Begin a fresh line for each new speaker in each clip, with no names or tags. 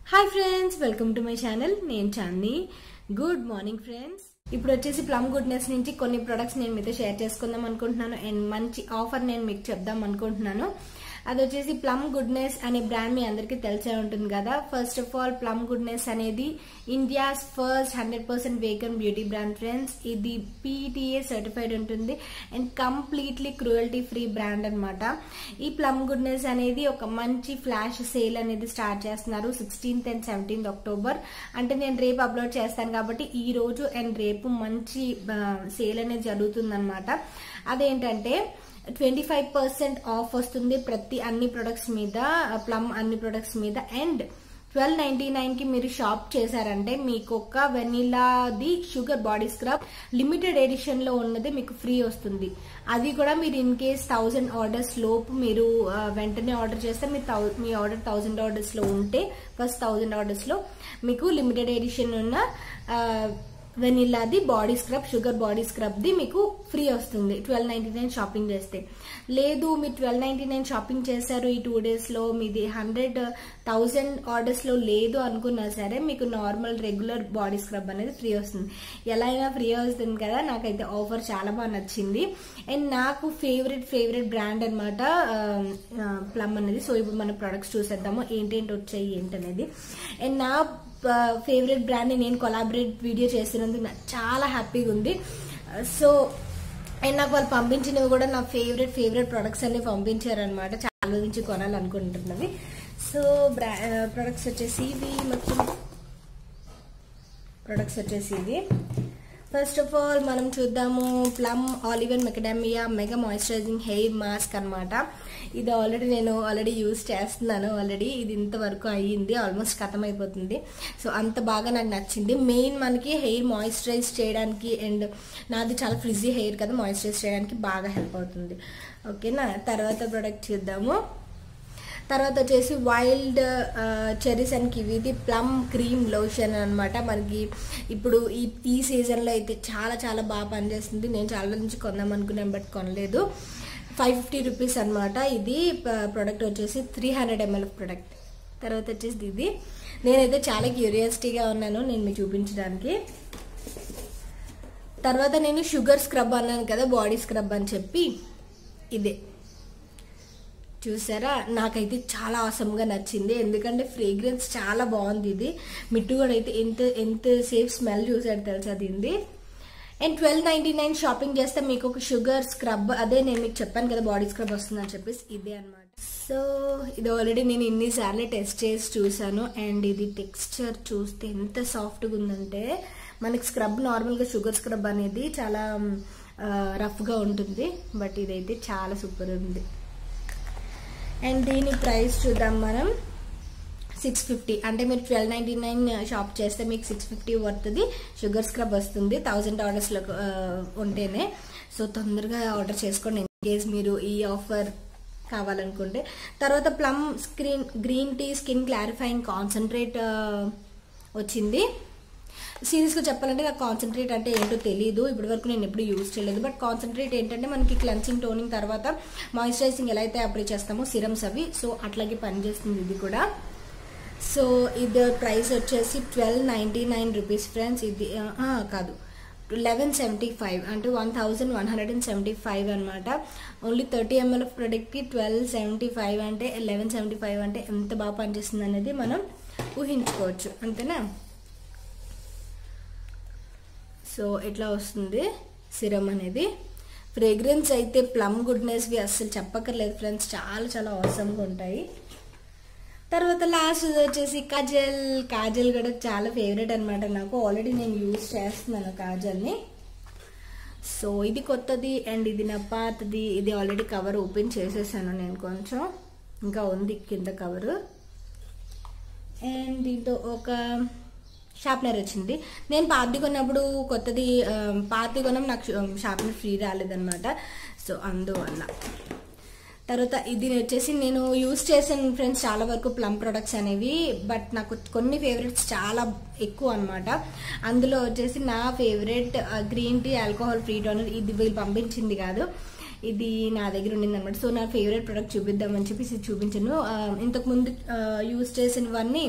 hi friends welcome to my channel నేను Chandi good morning friends ఇప్పుడు వచ్చేసి ప్లమ్ గుడ్నెస్ నుంచి కొన్ని ప్రొడక్ట్స్ నేను మీతో షేర్ చేసుకుందాం అనుకుంటున్నాను అండ్ మంచి ఆఫర్ నేను మీకు చెప్దాం అనుకుంటున్నాను అది వచ్చేసి ప్లమ్ గుడ్నెస్ అనే బ్రాండ్ మీ అందరికీ తెలిసే ఉంటుంది కదా first of all Plum Goodness అనేది India's first hundred percent vegan beauty brand friends ఇది పీటీఏ సర్టిఫైడ్ ఉంటుంది and completely cruelty free brand అనమాట ఈ ప్లమ్ గుడ్నెస్ అనేది ఒక మంచి ఫ్లాష్ సేల్ అనేది స్టార్ట్ చేస్తున్నారు సిక్స్టీన్త్ అండ్ సెవెంటీన్త్ అక్టోబర్ అంటే నేను రేపు అప్లోడ్ చేస్తాను కాబట్టి ఈ రోజు అండ్ రేపు మంచి సేల్ అనేది జరుగుతుంది అనమాట అదేంటంటే ట్వంటీ ఫైవ్ పర్సెంట్ ఆఫ్ వస్తుంది ప్రతి అన్ని ప్రొడక్ట్స్ మీద ప్లమ్ అన్ని ప్రొడక్ట్స్ మీద అండ్ ట్వెల్వ్ నైన్టీ నైన్ కి మీరు షాప్ చేశారంటే మీకు ఒక వెనిలాది sugar body scrub limited edition లో ఉన్నది మీకు ఫ్రీ వస్తుంది అది కూడా మీరు ఇన్ కేస్ థౌజండ్ ఆర్డర్స్ లోపు మీరు ఆ, వెంటనే ఆర్డర్ చేస్తే మీ thou- మీ ఆర్డర్ థౌజండ్ ఆర్డర్స్ లో ఉంటే ఫస్ట్ థౌజండ్ ఆర్డర్స్ లో మీకు లిమిటెడ్ ఎడిషన్ ఉన్న ఆ, వెనిల్లాది body scrub sugar body scrub ది మీకు ఫ్రీ వస్తుంది ట్వెల్వ్ నైన్టీ నైన్ షాపింగ్ చేస్తే లేదు మీరు ట్వెల్వ్ నైన్టీ నైన్ షాపింగ్ చేశారు ఈ టూ డేస్ లో మీది హండ్రెడ్ థౌజండ్ ఆర్డర్స్ లో లేదు అనుకున్నా సరే మీకు నార్మల్ రెగ్యులర్ బాడీ స్క్రబ్ అనేది ఫ్రీ వస్తుంది ఎలా అయినా ఫ్రీ వస్తుంది కదా నాకైతే ఆఫర్ చాలా బాగా నచ్చింది అండ్ నాకు ఫేవరెట్ ఫేవరెట్ బ్రాండ్ అనమాట ప్లమ్ అనేది సో ఇప్పుడు మన ప్రొడక్ట్స్ చూసేద్దాము ఏంటేంటి వచ్చాయి ఏంటనేది అండ్ నా ఫేవరెట్ బ్రాండ్ నేను కొలాబరేట్ వీడియో చేస్తున్నందుకు నాకు చాలా హ్యాపీగా ఉంది సో అండ్ నాకు వాళ్ళు పంపించినవి కూడా నా ఫేవరెట్ ఫేవరెట్ ప్రొడక్ట్స్ అన్ని పంపించారనమాట చాలా నుంచి కొనాలనుకుంటున్నవి సో బ్రా ప్రొడక్ట్స్ వచ్చేసి ఇవి మొత్తం ప్రొడక్ట్స్ వచ్చేసి ఇది ఫస్ట్ ఆఫ్ ఆల్ మనం చూద్దాము Plum olive and macadamia mega moisturising hair mask అన్నమాట ఇది ఆల్రెడీ నేను ఆల్రెడీ యూస్ చేస్తున్నాను ఆల్రెడీ ఇది ఇంతవరకు అయ్యింది ఆల్మోస్ట్ ఖతం అయిపోతుంది సో అంత బాగా నాకు నచ్చింది మెయిన్ మనకి హెయిర్ మాయిశ్చరైజ్ చేయడానికి అండ్ నాది చాలా ఫ్రిజీ హెయిర్ కదా మాయిశ్చరైజ్ చేయడానికి బాగా హెల్ప్ అవుతుంది ఓకేనా తర్వాత ప్రోడక్ట్ చూద్దాము తర్వాత వచ్చేసి వైల్డ్ చెరీస్ అండ్ కివి ఇది ప్లమ్ క్రీమ్ లోషన్ అనమాట మనకి ఇప్పుడు ఈ ఈ సీజన్లో అయితే చాలా చాలా బాగా పనిచేస్తుంది నేను చాలా నుంచి కొందాం అనుకున్నాను బట్ కొనలేదు ఫైవ్ ఫిఫ్టీ రూపీస్ అనమాట ఇది ప్రోడక్ట్ వచ్చేసి త్రీ హండ్రెడ్ ఎంఎల్ ప్రోడక్ట్ తర్వాత వచ్చేసి ఇది నేనైతే చాలా క్యూరియాసిటీగా ఉన్నాను నేను మీకు చూపించడానికి తర్వాత నేను షుగర్ స్క్రబ్ అన్నాను కదా బాడీ స్క్రబ్ అని చెప్పి ఇదే చూసారా నాకైతే చాలా అవసరంగా నచ్చింది ఎందుకంటే ఫ్రేగ్రెన్స్ చాలా బాగుంది ఇది మిట్టు కూడా అయితే ఎంత ఎంత సేఫ్ స్మెల్ చూసాడు తెలుసా దీనిది and twelve ninety nine shopping చేస్తే మీకు ఒక షుగర్ స్క్రబ్ అదే నేను మీకు చెప్పాను కదా బాడీ స్క్రబ్ వస్తుందని చెప్పేసి ఇదే అనమాట సో ఇది ఆల్రెడీ నేను ఇన్నిసార్లు టెస్ట్ చేసి చూసాను అండ్ ఇది టెక్స్చర్ చూస్తే ఎంత సాఫ్ట్గా ఉందంటే మనకి స్క్రబ్ నార్మల్గా షుగర్ స్క్రబ్ అనేది చాలా రఫ్గా ఉంటుంది బట్ ఇదైతే చాలా సూపర్ ఉంది అండ్ దీని ప్రైస్ చూద్దాం మనం సిక్స్ ఫిఫ్టీ అంటే మీరు ట్వెల్వ్ నైంటీ నైన్ షాప్ చేస్తే మీకు సిక్స్ ఫిఫ్టీ పడుతుంది షుగర్ స్క్రబ్ వస్తుంది థౌజండ్ ఆర్డర్స్లో ఉంటేనే సో తొందరగా ఆర్డర్ చేసుకోండి ఇన్ కేస్ మీరు ఈ ఆఫర్ కావాలనుకుంటే తర్వాత Plum screen green tea skin clarifying concentrate వచ్చింది సీరియస్గా చెప్పాలంటే నాకు కాన్సన్ట్రేట్ అంటే ఏంటో తెలియదు ఇప్పటి వరకు నేను ఎప్పుడు యూజ్ చేయలేదు బట్ కాన్సన్ట్రేట్ ఏంటంటే మనకి క్లెన్సింగ్ టోనింగ్ తర్వాత మాయిశ్చరైజింగ్ ఎలా అయితే అప్లై చేస్తామో సిరమ్స్ అవి సో అట్లాగే పనిచేస్తుంది ఇది కూడా సో ఇది ప్రైస్ వచ్చేసి twelve ninety nine rupees friends ఇది ఆ, కాదు లెవెన్ సెవెంటీ ఫైవ్ అంటే one thousand one hundred and seventy five అనమాట ఓన్లీ థర్టీ ఎంఎల్ ఆఫ్ ప్రొడక్ట్కి ట్వెల్వ్ సెవెంటీ ఫైవ్ అంటే లెవెన్ సెవెంటీ ఫైవ్ అంటే ఎంత బాగా పనిచేస్తుంది అనేది మనం ఊహించుకోవచ్చు అంతేనా సో ఇట్లా వస్తుంది సిరమ్ అనేది ఫ్రేగ్రెన్స్ అయితే ప్లమ్ గుడ్నెస్వి అస్సలు చెప్పక్కర్లేదు ఫ్రెండ్స్ చాలా చాలా అవసరంగా ఉంటాయి తర్వాత లాస్ట్ వచ్చేసి కాజల్ కాజల్ కూడా చాలా ఫేవరెట్ అనమాట నాకు ఆల్రెడీ నేను యూజ్ చేస్తున్నాను కాజల్ని సో ఇది కొత్తది అండ్ ఇది నా పాతది ఇది ఆల్రెడీ కవర్ ఓపెన్ చేసేసాను నేను కొంచెం ఇంకా ఉంది కింద కవరు అండ్ దీంతో ఒక షార్ప్నర్ వచ్చింది నేను పాతది కొన్నప్పుడు కొత్తది ఆ, పాతది కొన్నాం నాకు షార్ప్నర్ ఫ్రీ రాలేదన్నమాట సో అందువల్ల తర్వాత ఇది వచ్చేసి నేను యూస్ చేసిన ఫ్రెండ్స్ చాలా వరకు ప్లమ్ ప్రొడక్ట్స్ అనేవి బట్ నాకు కొన్ని ఫేవరెట్స్ చాలా ఎక్కువ అనమాట అందులో వచ్చేసి నా favourite green tea alcohol free toner ఇది వీళ్ళు పంపించింది కాదు ఇది నా దగ్గర ఉండింది అనమాట సో నా ఫేవరెట్ ప్రొడక్ట్ చూపిద్దామని చెప్పేసి ఇది చూపించాను ఆ, ఇంతకు ముందు యూజ్ చేసినవన్నీ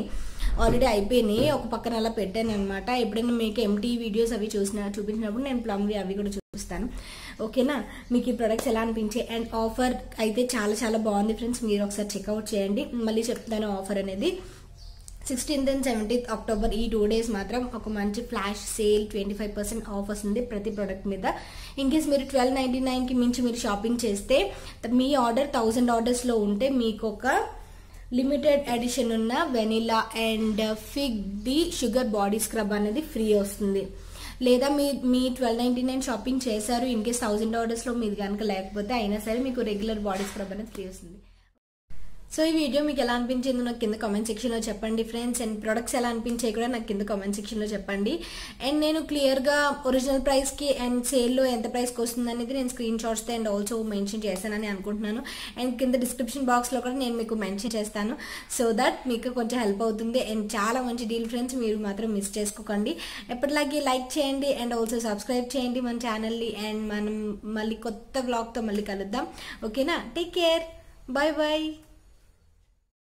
ఆల్రెడీ అయిపోయినాయి ఒక పక్కన అలా పెట్టాను అనమాట ఎప్పుడైనా మీకు ఎంటీ వీడియోస్ అవి చూసిన చూపించినప్పుడు నేను ప్లమ్వి అవి కూడా చూపిస్తాను ఓకేనా మీకు ఈ ప్రొడక్ట్స్ ఎలా అనిపించాయి అండ్ ఆఫర్ అయితే చాలా చాలా బాగుంది ఫ్రెండ్స్ మీరు ఒకసారి చెక్అవుట్ చేయండి మళ్ళీ చెప్తాను ఆఫర్ అనేది సిక్స్టీన్త్ అండ్ సెవెంటీన్త్ అక్టోబర్ ఈ టూ డేస్ మాత్రం ఒక మంచి flash sale twenty five percent off వస్తుంది ప్రతి ప్రోడక్ట్ మీద ఇన్ కేస్ మీరు ట్వెల్వ్ నైంటీ నైన్కి మించి మీరు షాపింగ్ చేస్తే మీ ఆర్డర్ థౌజండ్ ఆర్డర్స్లో ఉంటే మీకు ఒక లిమిటెడ్ ఎడిషన్ ఉన్న vanilla and fig the sugar body scrub అనేది ఫ్రీ వస్తుంది లేదా మీ మీ ట్వెల్వ్ నైంటీ నైన్ షాపింగ్ చేశారు ఇన్ కేస్ థౌజండ్ ఆర్డర్స్లో మీది కనుక లేకపోతే అయినా సరే మీకు రెగ్యులర్ బాడీ స్క్రబ్ అనేది ఫ్రీ వస్తుంది సో ఈ వీడియో మీకు ఎలా అనిపించిందో నాకు కింద కామెంట్ సెక్షన్లో చెప్పండి ఫ్రెండ్స్ అండ్ ప్రొడక్ట్స్ ఎలా అనిపించాయి కూడా నాకు కింద కామెంట్ సెక్షన్లో చెప్పండి అండ్ నేను క్లియర్గా ఒరిజినల్ ప్రైస్కి అండ్ సేల్లో ఎంత ప్రైస్కి వస్తుంది అనేది నేను స్క్రీన్ షాట్స్తో అండ్ ఆల్సో మెన్షన్ చేస్తానని అనుకుంటున్నాను అండ్ కింద డిస్క్రిప్షన్ బాక్స్లో కూడా నేను మీకు మెన్షన్ చేస్తాను సో దట్ మీకు కొంచెం హెల్ప్ అవుతుంది అండ్ చాలా మంచి డీల్ ఫ్రెండ్స్ మీరు మాత్రం మిస్ చేసుకోకండి ఎప్పటిలాగే లైక్ చేయండి అండ్ ఆల్సో సబ్స్క్రైబ్ చేయండి మన ఛానల్ని అండ్ మనం మళ్ళీ కొత్త వ్లాగ్తో మళ్ళీ కలుద్దాం ఓకేనా టేక్ కేర్ బాయ్ బాయ్